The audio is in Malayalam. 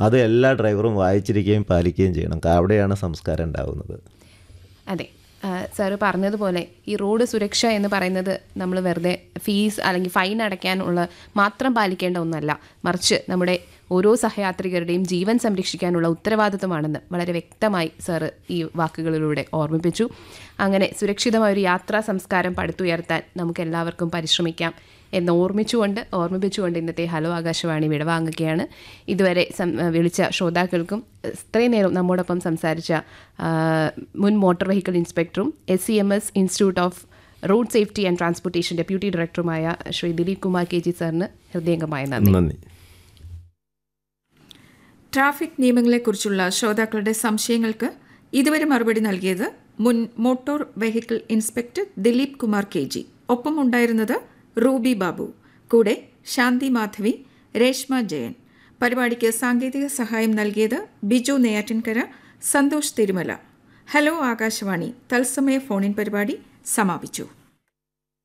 അത് എല്ലാ ഡ്രൈവറും വായിച്ചിരിക്കുകയും പാലിക്കുകയും ചെയ്യണം കാ- അവിടെയാണ് സംസ്കാരം ഉണ്ടാവുന്നത് അതെ സാറ് പറഞ്ഞതുപോലെ ഈ റോഡ് സുരക്ഷ എന്ന് പറയുന്നത് നമ്മൾ വെറുതെ ഫീസ് അല്ലെങ്കിൽ ഫൈൻ അടയ്ക്കാനുള്ള മാത്രം പാലിക്കേണ്ട ഒന്നല്ല മറിച്ച് നമ്മുടെ ഓരോ സഹയാത്രികരുടെയും ജീവൻ സംരക്ഷിക്കാനുള്ള ഉത്തരവാദിത്വമാണെന്ന് വളരെ വ്യക്തമായി സാറ് ഈ വാക്കുകളിലൂടെ ഓർമ്മിപ്പിച്ചു അങ്ങനെ സുരക്ഷിതമായ ഒരു യാത്രാ സംസ്കാരം പടുത്തുയർത്താൻ നമുക്ക് എല്ലാവർക്കും പരിശ്രമിക്കാം എന്ന് ഓർമ്മിച്ചുകൊണ്ട് ഓർമ്മിപ്പിച്ചുകൊണ്ട് ഇന്നത്തെ ഹലോ ആകാശവാണി വിടവാങ്ങുകയാണ് ഇതുവരെ സം- വിളിച്ച ശ്രോതാക്കൾക്കും ഇത്രയും നേരം നമ്മോടൊപ്പം സംസാരിച്ച ആ, മുൻ മോട്ടോർ വെഹിക്കിൾ ഇൻസ്പെക്ടറും S C M S institute of road safety and transportation deputy ഡയറക്ടറുമായ ശ്രീ ദിലീപ് കുമാർ കെ ജി സാറിന് ഹൃദയംഗമായ നന്ദി നന്ദി ട്രാഫിക് നിയമങ്ങളെക്കുറിച്ചുള്ള ശ്രോതാക്കളുടെ സംശയങ്ങൾക്ക് ഇതുവരെ മറുപടി നൽകിയത് മുൻ motor vehicle inspector Dileep Kumar K G ഒപ്പം ഉണ്ടായിരുന്നത് റൂബി ബാബു കൂടെ ശാന്തി മാധവി രേഷ്മ ജയൻ പരിപാടിക്ക് സാങ്കേതിക സഹായം നൽകിയത് ബിജു നെയ്യാറ്റിൻകര സന്തോഷ് തിരുമല ഹലോ ആകാശവാണി തത്സമയ ഫോണിൻ പരിപാടി സമാപിച്ചു